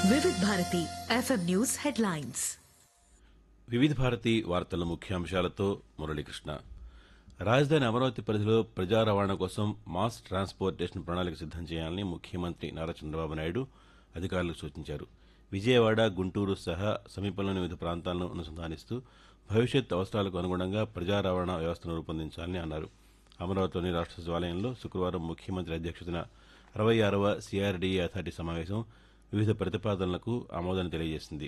Vividh Bharati FM news headlines Vividha Bharati వార్తల ముఖ్యాంశాలతో మురళీకృష్ణ రాజధాని అమరావతి పరిధిలో ప్రజా రవాణా కోసం మాస్ ట్రాన్స్పోర్టేషన్ ప్రణాళిక సిద్దం చేయాలని ముఖ్యమంత్రి నారా చంద్రబాబు నాయుడు అధికారులకు సూచించారు విజయవాడ గుంటూరు సహా సమీపంలోని వివిధ ప్రాంతాలను అనుసంధానిస్తూ భవిష్యత్ అవసరాలకు అనుగుణంగా ప్రజా రవాణా వ్యవస్థను రూపొందించాలని అన్నారు అమరావతిలోని రాష్ట్ర సచివాలయంలో శుక్రవారం ముఖ్యమంత్రి అధ్యక్షతన అరవై ఆరవ సిఆర్డీఏ అథారిటీ సమావేశం వివిధ ప్రతిపాదనలకు ఆమోదాన్ని తెలియజేసింది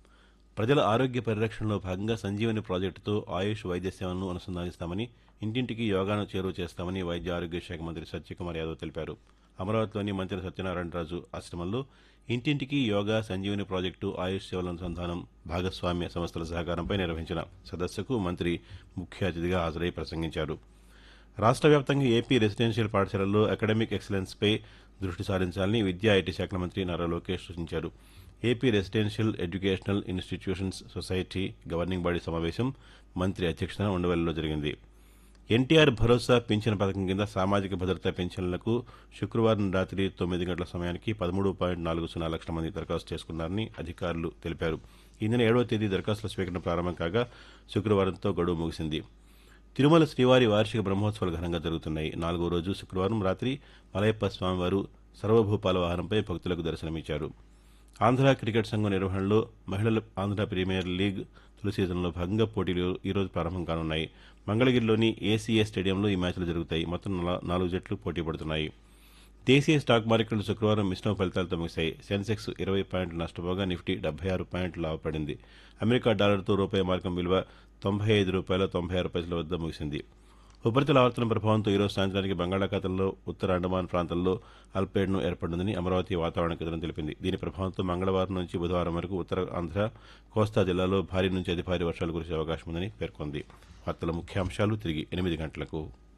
ప్రజల ఆరోగ్య పరిరక్షణలో భాగంగా సంజీవని ప్రాజెక్టుతో ఆయుష్ వైద్య సేవలను అనుసంధానిస్తామని ఇంటింటికి యోగాను చేరువ చేస్తామని వైద్య ఆరోగ్య శాఖ మంత్రి సత్యకుమార్ యాదవ్ తెలిపారు అమరావతిలోని మంత్రి సత్యనారాయణరాజు ఆశ్రమంలో ఇంటింటికి యోగా సంజీవని ప్రాజెక్టు ఆయుష్ సేవల అనుసంధానం భాగస్వామ్య సంస్థల సహకారంపై నిర్వహించిన సదస్సుకు మంత్రి ముఖ్య అతిథిగా హాజరై ప్రసంగించారు రాష్ట్ర వ్యాప్తంగా ఏపీ రెసిడెన్షియల్ పాఠశాలల్లో అకాడమిక్ ఎక్సలెన్స్పై దృష్టి సారించాలని విద్యా ఐటీ శాఖ మంత్రి నారా లోకేష్ సూచించారు AP residential educational institutions society governing body సమావేశం మంత్రి అధ్యక్షతన ఉండవల్లిలో జరిగింది ఎన్టీఆర్ భరోసా పింఛన్ పథకం కింద సామాజిక భద్రతా పెన్షన్లకు శుక్రవారం రాత్రి తొమ్మిది గంటల సమయానికి పదమూడు పాయింట్ నాలుగు సున్నా లక్షల మంది దరఖాస్తు చేసుకున్నారని అధికారులు తెలిపారు ఈ నెల ఏడవ తేదీ దరఖాస్తుల స్వీకరణ ప్రారంభం కాగా శుక్రవారంతో గడువు ముగిసింది తిరుమల శ్రీవారి వార్షిక బ్రహ్మోత్సవాలు ఘనంగా జరుగుతున్నాయి నాలుగో రోజు శుక్రవారం రాత్రి మలయప్ప స్వామివారు సర్వభూపాల వాహనంపై భక్తులకు దర్శనమిచ్చారు ఆంధ్ర క్రికెట్ సంఘం నిర్వహణలో మహిళల ఆంధ్ర ప్రీమియర్ లీగ్ తొలి సీజన్లో భాగంగా పోటీలు ఈరోజు ప్రారంభం కానున్నాయి మంగళగిరిలోని ఏసీఏ స్టేడియంలో ఈ మ్యాచ్లు జరుగుతాయి మొత్తం నల- నాలుగు జట్లు పోటీ పడుతున్నాయి దేశీయ స్టాక్ మార్కెట్లు శుక్రవారం మిశ్రమ ఫలితాలతో ముగిశాయి సెన్సెక్స్ ఇరవై పాయింట్లు నష్టపోగా నిఫ్టీ డెబ్బై ఆరు పాయింట్లు లాభపడింది అమెరికా డాలర్తో రూపాయి మార్కం విలువ తొంభై ఐదు రూపాయల తొంభై ఆరు పైసల వద్ద ముగిసింది ఉపరితల ఆవర్తన ప్రభావంతో ఈరోజు సాయంత్రానికి బంగాళాఖాతంలో ఉత్తర అండమాన్ ప్రాంతంలో అల్పేడ్ను ఏర్పడిందని అమరావతి వాతావరణ కేంద్రం తెలిపింది దీని ప్రభావంతో మంగళవారం నుంచి బుధవారం వరకు ఉత్తర ఆంధ్ర కోస్తా జిల్లాలో భారీ నుంచి అతి భారీ వర్షాలు కురిసే అవకాశం ఉందని పేర్కొంది వార్తల ముఖ్యాంశాలు తిరిగి ఎనిమిది గంటలకు